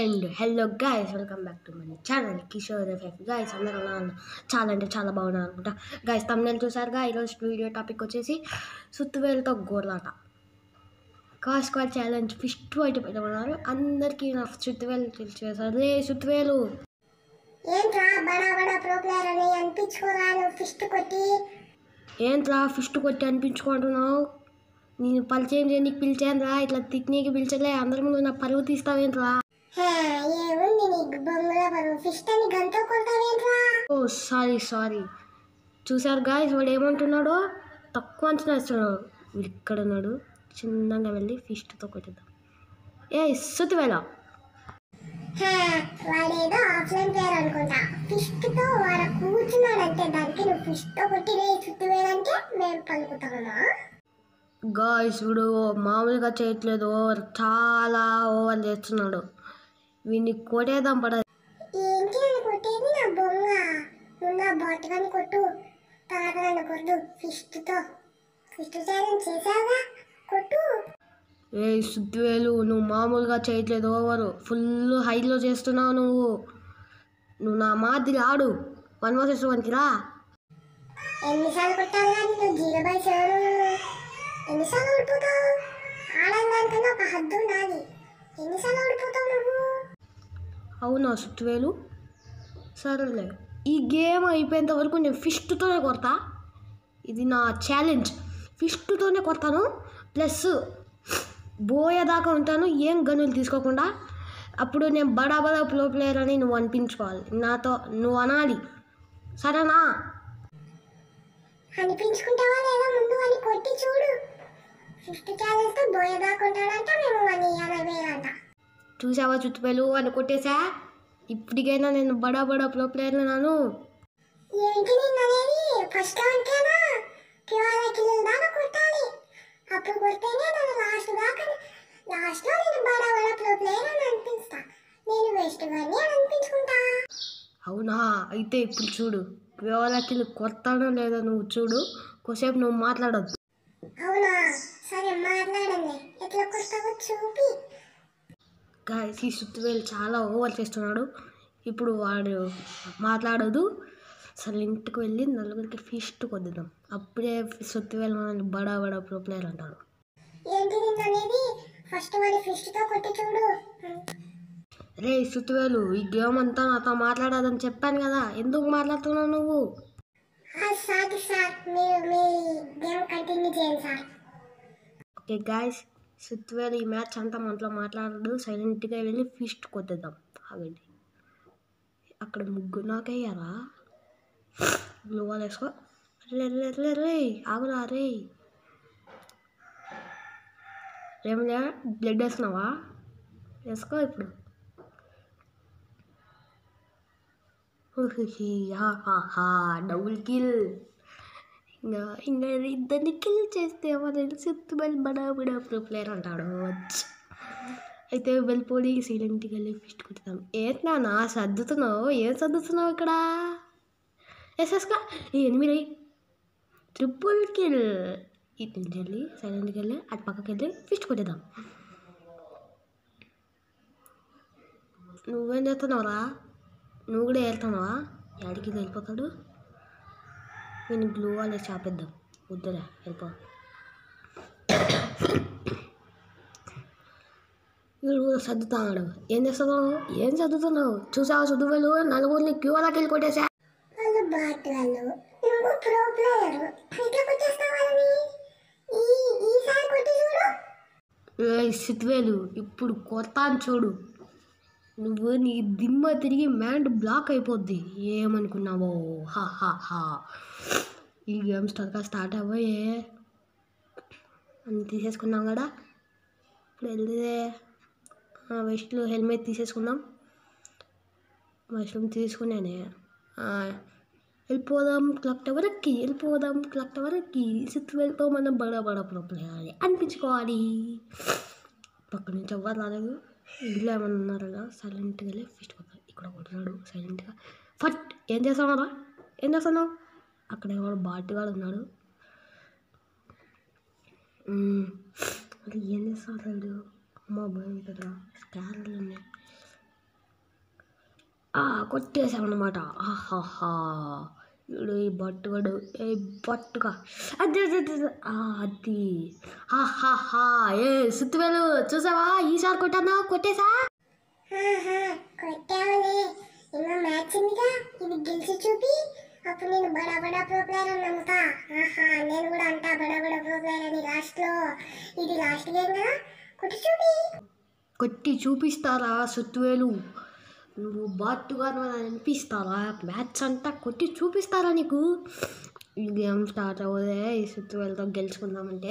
And hello guys welcome back to my channel Kishore FF guys అందరూ ఉన్నారు చాలా అంటే చాలా బాగున్నారు అనుకుంటా గాయస్ తమ్ముళ్ళు చూసారుగా ఈరోజు వీడియో టాపిక్ వచ్చేసి సుత్తువేలుతో గోర్లాట కాస్ కాల్ ఛాలెంజ్ ఫిస్ట్ వైట్ పెట్టమన్నారు అందరికీ నా సుత్తువేలు తెలిసేసారు రే సుత్తువేలు ఏంట్రా బడా బడా ప్రో ప్లేయర్ అని అనిపించుకోరా నువ్వు ఫిస్ట్ కొట్టి ఏంట్రా ఫిస్ట్ కొట్టి అనిపించుకుంటున్నావు నేను పరిచయం చేయనీకి పిలిచాను రా ఇట్లా తిట్నీకి పిలిచలే అందరి ముందు నా పరువు తీస్తావేంట్రా హే, ఏముంది నీకు బొమ్మల పరువు ఫిస్ట్ అని గంతో కొడతావేంట్రా ఓ సారీ సారీ చూసారు గాయస్ వాడు ఏమంటున్నాడో తక్కువ అంచనా ఇస్తున్నాడు వీడు ఇక్కడ ఉన్నాడు చిన్నగా వెళ్ళి ఫిష్తో కొట్టిద్దాం ఏ సుతివేళ హే, వాడేదో ఆఫ్లైన్ ప్లేయర్ అనుకుంటా ఫిస్ట్ తో వాడు కూర్చున్నాడంటే దానికి నువ్వు ఫిస్ట్ తో కొట్టి రే చుట్టువేలంటే మేము పలుకుతామా గాయస్ వీడు మామూలుగా చేయట్లేదు ఓవర్ చాలా ఓవర్ చేస్తున్నాడు వీడిని కొట్టేద్దాం పడ ఏంటి నన్ను కొట్టేది నా బొంగ నువ్వు నా బాట్ కానీ కొట్టు తర్వాత నన్ను కొట్టు ఫిస్ట్ తో ఫిస్ట్ ఛాలెంజ్ చేసావుగా కొట్టు ఏ సుద్దివేలు నువ్వు మామూలుగా చేయట్లేదు ఓవర్ ఫుల్ హైలో చేస్తున్నావు నువ్వు నువ్వు నా మాదిరి ఆడు వన్ వర్సెస్ వన్కి రా ఎన్నిసార్లు కొట్టాలి కానీ నువ్వు జీరో బై సెవెన్ ఎన్నిసార్లు ఓడిపోతావు ఆడందానికన్నా ఒక హద్దు నాది ఎన్నిసార్లు ఓడిపోతావు నువ్వు అవునా సుత్తువేలు సరేలే ఈ గేమ్ అయిపోయేంత వరకు నేను ఫిస్ట్తోనే కొడతా ఇది నా ఛాలెంజ్ ఫిస్ట్తోనే కొడతాను ప్లస్ పోయేదాకా ఉంటాను ఏం గనులు తీసుకోకుండా అప్పుడు నేను బడా బడా ప్రో ప్లేయర్ అని నువ్వు అనిపించుకోవాలి నాతో నువ్వు అనాలి సరేనా అనిపించుకుంటావా లేదా ముందు అని కొట్టి చూడు ఫిఫ్త్ ఛాలెంజ్ తో బోయదాకుంటాడంట మేము అని ఎనభై వేలంట చూసావా చుట్టుపేలు అని కొట్టేసా ఇప్పటికైనా నేను బడా బడా ప్రో ప్లేయర్ నాను ఏంటి నిన్న అనేది ఫస్ట్ రౌండ్కేనా కివాల కిలో దాకా కొట్టాలి అప్పుడు కొడితేనే నన్ను లాస్ట్ దాకా లాస్ట్లో నేను బడా బడా ప్రో ప్లేయర్ అని అనిపిస్తా నేను వేస్ట్ గాని అని అనిపించుకుంటా అవునా అయితే ఇప్పుడు చూడు వివరాకి కొడతానో లేదో నువ్వు చూడు కొద్దిసేపు నువ్వు మాట్లాడొద్దు అవునా సరే మాట్లాడండి ఎట్లా కొడతావో చూపి గాయస్ ఈ సుత్తువేలు చాలా ఓవర్ చేస్తున్నాడు ఇప్పుడు వాడు మాట్లాడదు అసలు ఇంటికి వెళ్ళి నలుగురికి ఫిస్ట్ కొద్దిద్దాం అప్పుడే సుత్తువేలు మనల్ని బడా బడా ప్రో ప్లేయర్ అంటాడు ఏంటి నిన్న అనేది ఫస్ట్ వాడి ఫిస్ట్ తో కొట్టి చూడు రే సుత్తువేలు ఈ గేమ్ అంతా నాతో మాట్లాడదని చెప్పాను కదా ఎందుకు మాట్లాడుతున్నావు నువ్వు ఆ, సార్ సార్ మీరు మీ గేమ్ కంటిన్యూ చేయండి సార్ ఓకే గాయస్ సుత్తువేలు ఈ మ్యాచ్ అంతా మనతో మాట్లాడదు సైలెంట్గా వెళ్ళి ఫిస్ట్ కొద్దిద్దాం ఆగండి అక్కడ ముగ్గురు నాకయ్యారా బ్లూ వాల్ వేసుకో రే రే రే రే ఆగురా రే ఏమన్నా బ్లడ్ వేస్తున్నావా వేసుకో ఇప్పుడు ఉహిహి, హా హా హా డబుల్ కిల్ ఇంకా ఇంకా ఇద్దరిని కిల్ చేస్తే మన సుత్తుబల్ బడా బడా ప్రో ప్లేయర్ అంటాడు ఛ్. అయితే వెళ్ళిపోయి సైలెంట్కి వెళ్ళి ఫిస్ట్ కొడతాం ఏంటి నా సర్దుతున్నావు ఏం సర్దుతున్నావు ఇక్కడ ఎస్ఎస్కా ఈ ఎనిమిది ట్రిపుల్ కిల్ ఇటు నుంచి వెళ్ళి సైలెంట్కి వెళ్ళి అటు పక్కకి వెళ్ళి ఫిస్ట్ కొట్టేద్దాం నువ్వేం చేస్తున్నావురా నువ్వు కూడా వెళ్తున్నావా ఎక్కడికి వెళ్ళిపోతాడు నేను గ్లూ వాళ్ళే చాపేద్దాం వద్దులే వెళ్ళిపో వీడు కూడా సర్దుతున్నాడు ఏం చేస్తున్నావు ఏం చదువుతున్నావు చూసావా చదువులు నలుగురిని క్యూ అలాకి వెళ్ళి కొట్టేసా వాళ్ళు బాట్ వాళ్ళు నువ్వు ప్రో ప్లేయర్ ఇట్లా కొట్టేస్తావు వాళ్ళని ఈ ఈసారి కొట్టి చూడు ఏ సిత్వేలు ఇప్పుడు కొడతాను చూడు నువ్వు నీ దిమ్మ తిరిగి మ్యాండ్ బ్లాక్ అయిపోద్ది ఏమనుకున్నావో హా హా హా ఈ గేమ్స్ త్వరగా స్టార్ట్ అవ్వయే అన్ని తీసేసుకున్నాం కదా ఇప్పుడు వెళ్తే వెస్ట్లో హెల్మెట్ తీసేసుకుందాం మష్రూమ్ తీసుకున్నానే ఆ, వెళ్ళిపోదాం క్లాక్ టవర్కి వెళ్ళిపోదాం క్లాక్ టవర్కి సిత్వేలతో మనం బడా బడా ప్రాబ్లం అనిపించుకోవాలి పక్క నుంచి ఎవ్వరు రాలేదు ఇంట్లో ఏమన్నా ఉన్నారు కదా సైలెంట్గా వెళ్ళి ఫిస్ట్ కొడతాడు ఇక్కడ కొడుతున్నాడు సైలెంట్గా ఫట్ ఏం చేస్తున్నారా ఏం చేస్తున్నావు అక్కడ ఎవడు బాటిగాడు ఉన్నాడు మ్మ్. అది ఏం చేస్తాడు అమ్మ భయం కదా స్కానర్లు ఉన్నాయి కొట్టేసామన్నమాట ఆహాహా వీడు ఈ బట్టుగాడు ఏ బట్టుగా అది అది అది, అది. ఆ, అది ఆహాహా ఏ సుత్తివేలు చూసావా ఈసారి కొట్టానా కొట్టేసా ఆహా, కొట్టావులే ఇంకా మ్యాచ్ ఉందిగా ఇది గెలిచి చూపి అప్పుడు నేను బడా బడా ప్రో ప్లేయర్ అని నమ్ముతా ఆహా నేను కూడా అంటా బడా బడా ప్రో ప్లేయర్ అని లాస్ట్ లో ఇది లాస్ట్ గేమ్ కదా కొట్టి చూపి కొట్టి చూపిస్తారా సుత్తువేలు నువ్వు బాటుగా అనిపిస్తారా మ్యాచ్ అంతా కొట్టి చూపిస్తారా నీకు ఈ గేమ్ స్టార్ట్ అవ్వదే ఈ సుత్తువేలతో గెలుచుకుందామంటే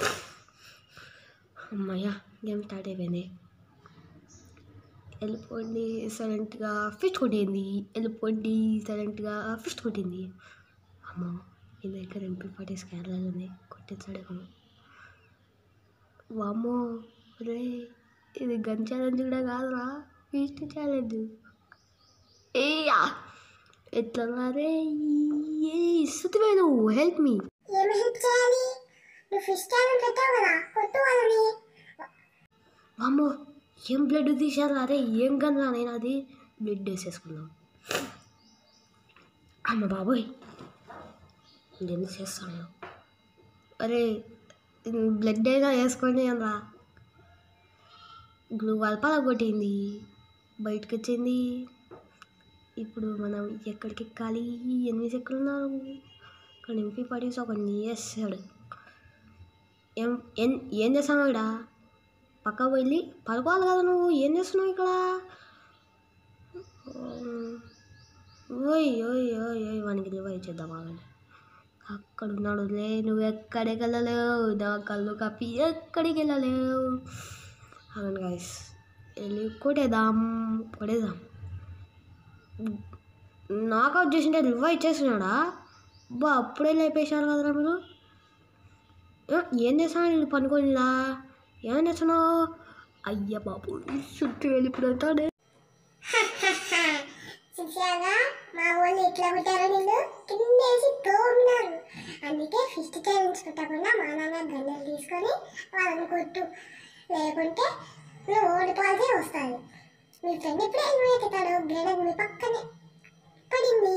అమ్మయ్య గేమ్ స్టార్ట్ అయిపోయింది వెళ్ళిపోండి సైలెంట్గా ఫిస్ట్ కొట్టింది వెళ్ళిపోండి సైలెంట్గా ఫిస్ట్ కొట్టింది అమ్మో ఈ దగ్గర ఎంపీ ఫార్టీ స్కాన్లు ఉంది కొట్టేసాడేమో వామ్మో రే ఇది గన్ ఛాలెంజ్ కూడా కాదురా ఫీస్ట్ ఛాలెంజ్ ఏయా ఎట్లా రే ఏ సుతివేదు హెల్ప్ మీ ఏమి హెల్ప్ చేయాలి నువ్వు ఫిష్ ఛానల్ పెట్టావు కదా కొట్టు వాళ్ళని వామ్మో ఏం బ్లడ్ తీశారా రే ఏం గన్ రా నేను అది బ్లడ్ వేసేసుకున్నాం అమ్మ బాబోయ్ నేను చేస్తాను అరే బ్లడ్ అయినా వేసుకోండి అనరా గ్లూ వల్పల కొట్టింది బయటకు వచ్చింది ఇప్పుడు మనం ఎక్కడికి ఎక్కాలి ఎనిమిది సెక్కులు ఉన్నారు ఇక్కడ నింపి పడేసి ఒక వేసాడు ఏం ఏం ఏం చేస్తాను ఇక్కడ పక్క వెళ్ళి పడుకోవాలి కదా నువ్వు ఏం చేస్తున్నావు ఇక్కడ ఓయ్ ఓయ్ ఓయ్ ఓయ్ వానికి లివ్ ఇచ్చేద్దాం ఆగండి అక్కడ ఉన్నాడు లే నువ్వు ఎక్కడికి వెళ్ళలేవు నా కళ్ళు కప్పి ఎక్కడికి వెళ్ళలేవు అవును గాయస్ వెళ్ళి కొట్టేద్దాం కొట్టేద్దాం నాకౌట్ చేసింటే రివైవ్ ఇచ్చేస్తున్నాడా బా అప్పుడే లేపేశారు కదరా మీరు ఏ, ఏం చేస్తాను నేను పనుకోనిలా ఏం చేస్తున్నావు అయ్య బాబు చుట్టూ వెళ్ళిపోతాడే చూసాగా మా వాళ్ళు ఎట్లా పెట్టారో నిన్ను కిందేసి తోమినారు అందుకే ఫిస్ట్ ఛాలెంజ్ పెట్టకుండా మా నాన్న గన్నెలు తీసుకొని వాళ్ళని కొట్టు లేకుంటే నువ్వు ఓడిపోవాల్సి వస్తుంది మీ ఫ్రెండ్ ఎప్పుడే ఇన్వైట్ అవుతాడు గ్రేనర్ మీ పక్కనే పడింది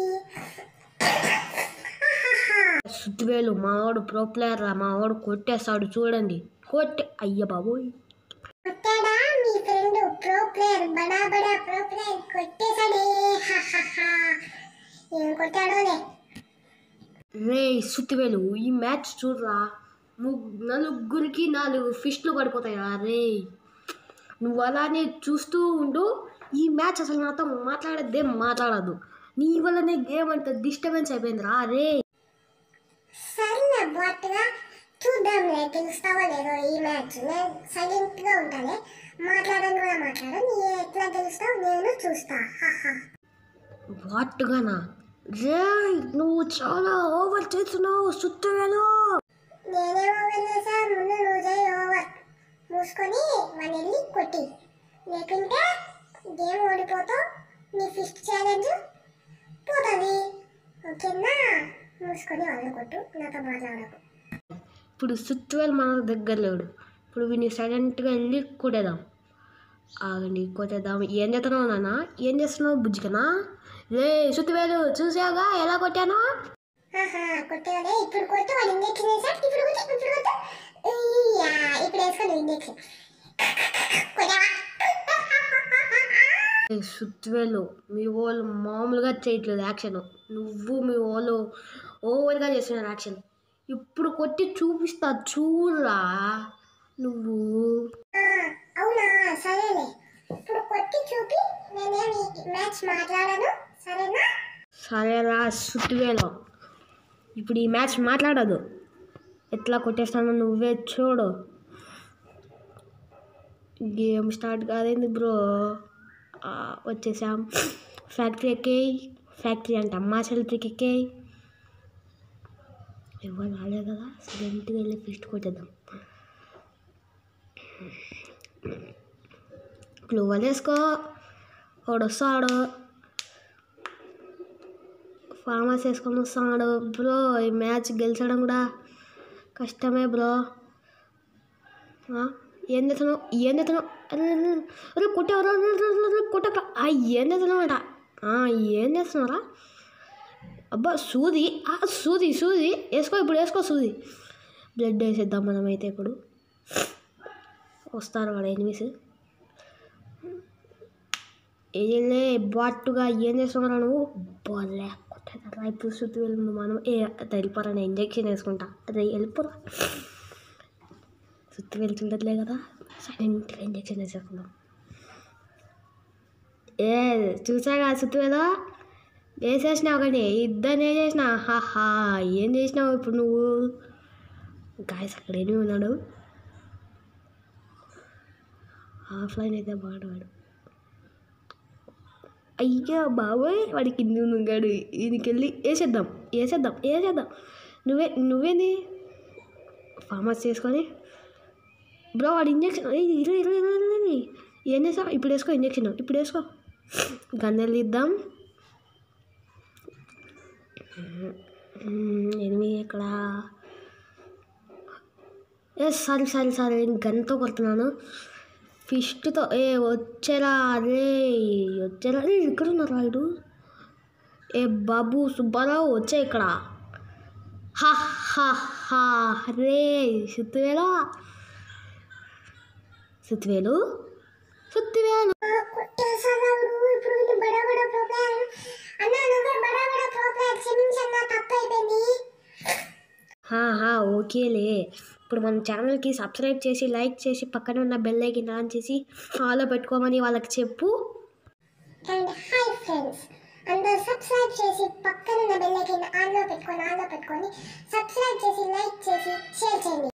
సుద్దివేలు మావాడు ప్రో ప్లేయర్ రా మావాడు కొట్టేస్తాడు చూడండి కొట్టే అయ్య బాబోయ్ కొట్టాడా మీ ఫ్రెండ్ ప్రో ప్లేయర్ బడా బడా ప్రో ప్లేయర్ కొట్టేశాడే హాహాహా. ఏం కొట్టాడోలే రే సుత్తివేలు ఈ మ్యాచ్ చూడరా ముగ్ నలుగురికి నాలుగు ఫిష్లు పడిపోతాయి రా రే నువ్వు అలానే చూస్తూ ఉండు ఈ మ్యాచ్ అసలు నాతో మాట్లాడద్దే మాట్లాడదు నీ వల్లనే గేమ్ అంత డిస్టర్బెన్స్ అయిపోయింది రా రే సర్లే బాట్గా చూద్దాంలే గెలుస్తావో లేదో ఈ మ్యాచ్ నేను సైలెంట్గా ఉంటానే మాట్లాడని కూడా మాట్లాడు నీ ఎట్లా గెలుస్తావు నేను చూస్తా హాహా వాట్టుగానా రే నువ్వు చాలా ఓవర్ చేస్తున్నావు సుత్తివేలు నేనేమో వెళ్ళేసా ముందు నువ్వు చేయి ఓవర్ మూసుకొని మన వెళ్ళి కొట్టి లేకుంటే గేమ్ ఓడిపోతావు నీ ఫిఫ్త్ ఛాలెంజ్ పోతుంది ఓకేనా మూసుకొని వాళ్ళు కొట్టు నాతో మాట్లాడకు ఇప్పుడు సుత్తివేలు మన దగ్గర లేడు ఇప్పుడు వీడిని సైలెంట్గా వెళ్ళి కొట్టేద్దాం ఆగండి కొట్టేద్దాం ఏం చేస్తున్నావు నాన్న ఏం చేస్తున్నావు బుజ్జికనా రే సుత్తివేలు చూసావుగా ఎలా కొట్టాను ఆహా కొట్టేవాడే ఇప్పుడు కొట్టు వాడు ఇంజెక్షన్ వేసాడు ఇప్పుడు కొట్టు ఇప్పుడు కొట్టు ఇయ్యా, ఇప్పుడు వేసుకోండి ఇంజెక్షన్ కొట్టావా ఏ సుత్తివేలు మీ వాళ్ళు మామూలుగా చేయట్లేదు యాక్షన్ నువ్వు మీ వాళ్ళు ఓవర్గా చేస్తున్నారు యాక్షన్ ఇప్పుడు కొట్టి చూపిస్తా చూడరా నువ్వు ఆ, అవునా సరేలే ఇప్పుడు కొట్టి చూపి నేనేమి మ్యాచ్ మాట్లాడను సరేనా సరేరా సుత్తివేలు ఇప్పుడు ఈ మ్యాచ్ మాట్లాడదు ఎట్లా కొట్టేస్తానో నువ్వే చూడు గేమ్ స్టార్ట్ కాదేంది బ్రో ఆ, వచ్చేసాం ఫ్యాక్టరీ ఎక్కేయి ఫ్యాక్టరీ అంట మాసెల్ట్రీకి ఎక్కేయి ఎవరు రాలేదు కదా సైలెంట్గా వెళ్ళి ఫిస్ట్ కొట్టేద్దాం గ్లూవల్ వేసుకో వాడు వస్తాడు ఫార్మర్స్ వేసుకొని వస్తున్నాడు బ్రో ఈ మ్యాచ్ గెలిచడం కూడా కష్టమే బ్రో ఆ, ఏం చేస్తున్నావు ఏం చేస్తున్నావు అరే, అరే, అరే కొట్టావు కొట్టక ఏం చేస్తున్నావు అంట ఆ, ఏం చేస్తున్నారా అబ్బా సూది ఆ, సూది సూది వేసుకో ఇప్పుడు వేసుకో సూది బ్లడ్ వేసేద్దాం మనమైతే ఇప్పుడు వస్తారు వాడు ఎనిమిస్ ఏలే బాటుగా ఏం చేస్తున్నారా నువ్వు బాలే కొట్టేదా ఇప్పుడు శుద్ధి వెళ్ళి మనం ఏ అది వెళ్ళిపోరా నేను ఇంజక్షన్ వేసుకుంటా అదే వెళ్ళిపోరా శుద్ధి వెళ్తుండట్లే కదా సైలెంట్గా ఇంజక్షన్ వేసేసుకుందాం ఏ చూసాగా సుత్తువేదా వేసేసినావు కానీ ఇద్దరు వేసేసిన హాహా ఏం చేసినావు ఇప్పుడు నువ్వు గాయస్ అక్కడ ఏమి ఉన్నాడు ఆఫ్లైన్ అయితే బాగున్నాడు అయ్యా బాబోయ్ వాడికి కింది ఉన్నాడు ఈయనకెళ్ళి వేసేద్దాం వేసేద్దాం వేసేద్దాం నువ్వే నువ్వేంది ఫార్మస్ చేసుకొని బ్రో వాడు ఇంజక్షన్ ఇరు ఇరు ఇరు ఇరు ఇరు. ఏం చేసావు ఇప్పుడు వేసుకో ఇంజక్షన్ ఇప్పుడు వేసుకో గన్నెలు ఇద్దాం ఎనిమిది ఎక్కడ ఏ సారీ సారీ సారీ గన్తో కొడుతున్నాను ఫిస్ట్తో ఏ వచ్చేరా అరే వచ్చేరా అరే ఇక్కడ ఉన్నారు వాడు ఏ బాబు సుబ్బారావు వచ్చే ఇక్కడ హా హా హా రే సుత్తివేలా సుత్తివేలు సుత్తివేలు కొట్టేసాడు ఇప్పుడు వీళ్ళు బడా బడా ప్రో ప్లేయర్ అన్న నువ్వే బడా బడా ప్రో ప్లేయర్ క్షమించన్న తప్పు అయిపోయింది హా, హా, ఓకేలే ఇప్పుడు మన ఛానల్కి సబ్స్క్రైబ్ చేసి లైక్ చేసి పక్కన ఉన్న బెల్ ఐకిన్ ఆన్ చేసి ఫాలో పెట్టుకోమని వాళ్ళకి చెప్పు అండ్ హాయ్ ఫ్రెండ్స్ అందరూ సబ్స్క్రైబ్ చేసి పక్కన ఉన్న బెల్ ఐకాన్ ఆన్లో పెట్టుకొని ఆన్లో పెట్టుకొని సబ్స్క్రైబ్ చేసి లైక్ చేసి షేర్ చేయండి